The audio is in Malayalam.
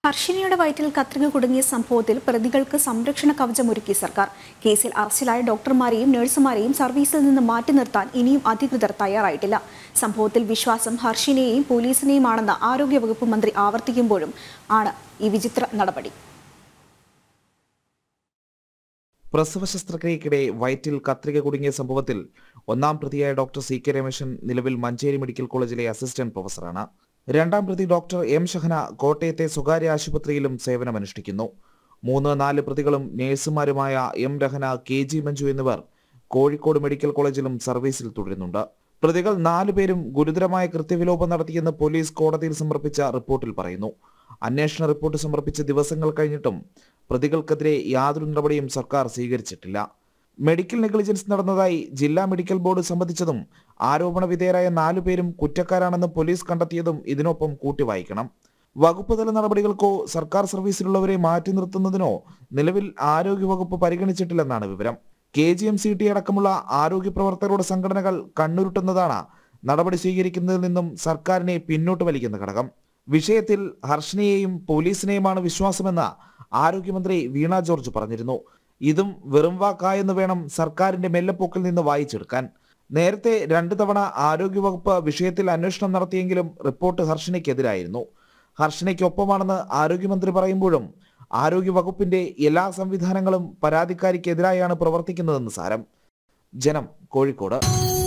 ഹർഷിനിയുടെ വയറ്റിൽ കത്രിക കുടുങ്ങിയ സംഭവത്തിൽ പ്രതികൾക്ക് സംരക്ഷണ കവചമൊരുക്കി സർക്കാർ കേസിൽ അറസ്റ്റിലായ ഡോക്ടർമാരെയും നഴ്സുമാരെയും സർവീസിൽ നിന്ന് മാറ്റി നിർത്താൻ ഇനിയും അധികൃതർ തയ്യാറായിട്ടില്ല സംഭവത്തിൽ വിശ്വാസം ഹർഷിനെയും പോലീസിനെയുമാണെന്ന് ആരോഗ്യവകുപ്പ് മന്ത്രി ആവർത്തിക്കുമ്പോഴും ആണ് ഈ വിചിത്ര നടപടി പ്രസവ ശസ്ത്രക്രിയക്കിടെ വയറ്റിൽ കത്രിക കുടുങ്ങിയ സംഭവത്തിൽ ഒന്നാം പ്രതിയായ ഡോക്ടർ സി കെ രമേശൻ നിലവിൽ മഞ്ചേരി മെഡിക്കൽ കോളേജിലെ അസിസ്റ്റന്റ് പ്രൊഫസറാണ് രണ്ടാം പ്രതി ഡോക്ടർ എം ഷഹന കോട്ടയത്തെ സ്വകാര്യ ആശുപത്രിയിലും സേവനമനുഷ്ഠിക്കുന്നു മൂന്ന് നാല് പ്രതികളും നഴ്സുമാരുമായ M Rahana K G Manju എന്നിവർ കോഴിക്കോട് മെഡിക്കൽ കോളേജിലും സർവീസിൽ തുടരുന്നുണ്ട് പ്രതികൾ നാലുപേരും ഗുരുതരമായ കൃത്യവിലോപം നടത്തിയെന്ന് പോലീസ് കോടതിയിൽ സമർപ്പിച്ച റിപ്പോർട്ടിൽ പറയുന്നു അന്വേഷണ റിപ്പോർട്ട് സമർപ്പിച്ച ദിവസങ്ങൾ കഴിഞ്ഞിട്ടും പ്രതികൾക്കെതിരെ യാതൊരു നടപടിയും സർക്കാർ സ്വീകരിച്ചിട്ടില്ല മെഡിക്കൽ നെഗ്ലിജൻസ് നടന്നതായി ജില്ലാ മെഡിക്കൽ ബോർഡ് സമ്മതിച്ചതും ആരോപണ വിധേയരായ നാലുപേരും കുറ്റക്കാരാണെന്ന് പോലീസ് കണ്ടെത്തിയതും ഇതിനൊപ്പം കൂട്ടിവായിക്കണം വകുപ്പ് തല നടപടികൾക്കോ സർക്കാർ സർവീസിലുള്ളവരെ മാറ്റി നിർത്തുന്നതിനോ നിലവിൽ ആരോഗ്യവകുപ്പ് പരിഗണിച്ചിട്ടില്ലെന്നാണ് വിവരം K G M C T അടക്കമുള്ള ആരോഗ്യ പ്രവർത്തകരുടെ സംഘടനകൾ കണ്ണുരുട്ടുന്നതാണ് നടപടി സ്വീകരിക്കുന്നതിൽ നിന്നും സർക്കാരിനെ പിന്നോട്ട് വലിക്കുന്ന ഘടകം വിഷയത്തിൽ ഹർഷനെയും പോലീസിനെയുമാണ് വിശ്വാസമെന്ന് ആരോഗ്യമന്ത്രി വീണ ജോർജ് പറഞ്ഞിരുന്നു ഇതും വെറും വാക്കായെന്ന് വേണം സർക്കാരിന്റെ മെല്ലപ്പോക്കിൽ നിന്ന് വായിച്ചെടുക്കാൻ നേരത്തെ രണ്ടു തവണ ആരോഗ്യവകുപ്പ് വിഷയത്തിൽ അന്വേഷണം നടത്തിയെങ്കിലും റിപ്പോർട്ട് ഹർഷനയ്ക്കെതിരായിരുന്നു ഹർഷനയ്ക്കൊപ്പമാണെന്ന് ആരോഗ്യമന്ത്രി പറയുമ്പോഴും ആരോഗ്യവകുപ്പിന്റെ എല്ലാ സംവിധാനങ്ങളും പരാതിക്കാരിക്കെതിരായാണ് പ്രവർത്തിക്കുന്നതെന്ന് സാരം ജനം കോഴിക്കോട്